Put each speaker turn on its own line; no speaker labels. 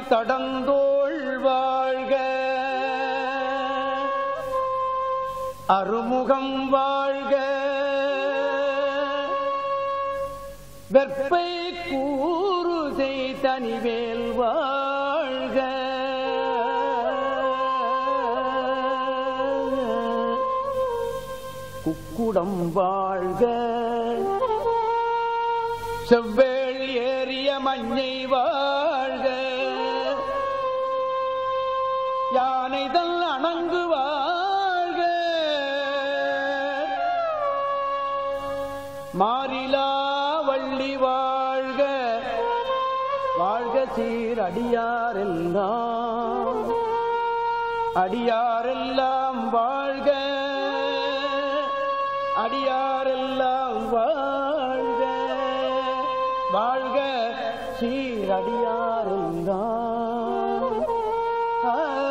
தடந்தோள் வாழ்க அருமுகம் வாழ்க வெற்பை கூறு செய் தனிவேல் வாழ்க குக்குடம் வாழ்க செவ்வேள் ஏறிய மஞ்சை வாழ்க யானைதல் அணங்கு வாழ்க மாறிலா வள்ளி வாழ்க வாழ்க சீர் அடியாரெல்லாம் அடியாரெல்லாம் வாழ்க அடியாரெல்லாம் வாழ்க வாழ்க சீர் அடியாரெல்லாம் ஆ